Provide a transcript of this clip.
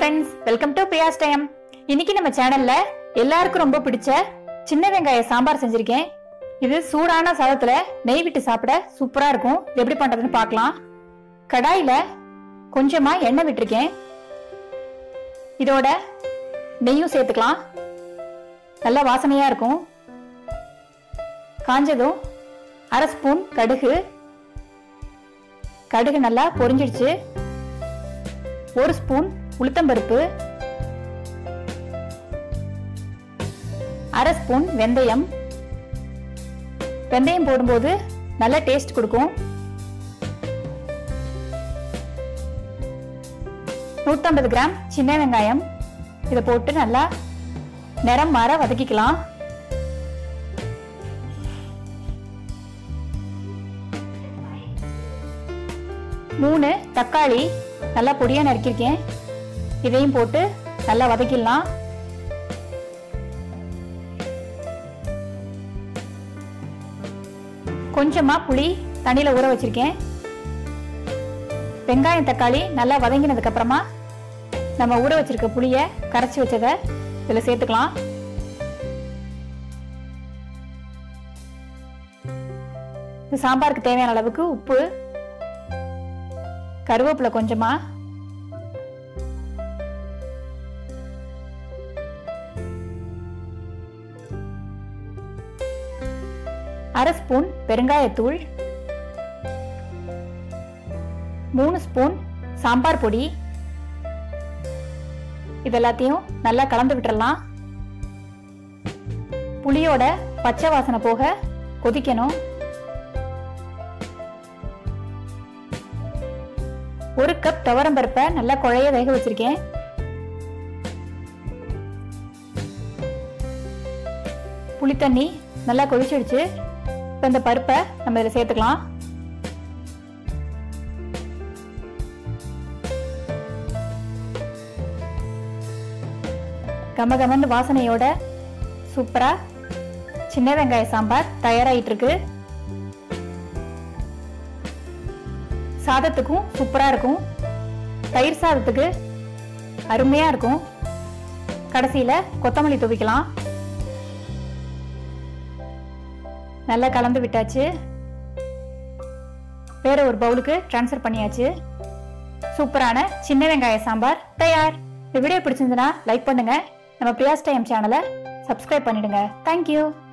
friends welcome to Priya's time இன்னைக்கு நம்ம சேனல்ல எல்லாருக்கும் ரொம்ப பிடிச்ச சின்ன வெங்காய சாம்பார் செஞ்சிருக்கேன் இது சூடான சாதத்துல நெய் விட்டு சாப்பிட சூப்பரா இருக்கும் இது எப்படி பண்றதுன்னு பார்க்கலாம் கடாயில கொஞ்சமா எண்ணெய் விட்டிருக்கேன் இதோட நெய்யும் சேர்த்துக்கலாம் நல்ல வாசனையா இருக்கும் காஞ்சதும் அரை ஸ்பூன் கடுகு கடுகு நல்லா பொரிஞ்சிடுச்சு ஒரு ஸ்பூன் உளுத்தம்பருப்பு அரை ஸ்பூன் வெந்தயம் வெந்தயம் போடும்போது நல்ல டேஸ்ட் கொடுக்கும் நூற்றம்பது கிராம் சின்ன வெங்காயம் இதை போட்டு நல்லா நிறம் மாற வதக்கிக்கலாம் மூணு தக்காளி நல்லா பொடியா நறுக்கியிருக்கேன் இதையும் போட்டு நல்லா வதக்கிடலாம் கொஞ்சமா புளி தண்ணியில ஊற வச்சிருக்கேன் வெங்காயம் தக்காளி நல்லா வதங்கினதுக்கு அப்புறமா நம்ம ஊற வச்சிருக்க புளிய கரைச்சி வச்சதை இதுல சேர்த்துக்கலாம் இந்த சாம்பாருக்கு தேவையான அளவுக்கு உப்பு கருவேப்பிலை கொஞ்சமா அரை ஸ்பூன் பெருங்காயத்தூள் மூணு ஸ்பூன் சாம்பார் பொடி இது எல்லாத்தையும் நல்லா கலந்து விட்டுறலாம் புளியோட பச்சை வாசனை போக கொதிக்கணும் ஒரு கப் துவரம் பருப்பை நல்லா குழைய வேக வச்சிருக்கேன் புளி தண்ணி நல்லா கொதிச்சிடுச்சு இப்போ இந்த பருப்பை நம்ம இதில் சேர்த்துக்கலாம் கமகமன்னு வாசனையோட சூப்பரா சின்ன வெங்காய சாம்பார் தயாராயிட்டு இருக்கு சாதத்துக்கும் சூப்பரா இருக்கும் தயிர் சாதத்துக்கு அருமையா இருக்கும் கடைசியில கொத்தமல்லி துவைக்கலாம் நல்லா கலந்து விட்டாச்சு வேற ஒரு பவுலுக்கு ட்ரான்ஸ்ஃபர் பண்ணியாச்சு சூப்பரான சின்ன வெங்காய சாம்பார் தயார் இந்த வீடியோ பிடிச்சிருந்ததுன்னா லைக் பண்ணுங்க நம்ம பிரியாஸ் டைம் சேனலை சப்ஸ்கிரைப் பண்ணிடுங்க தேங்க்யூ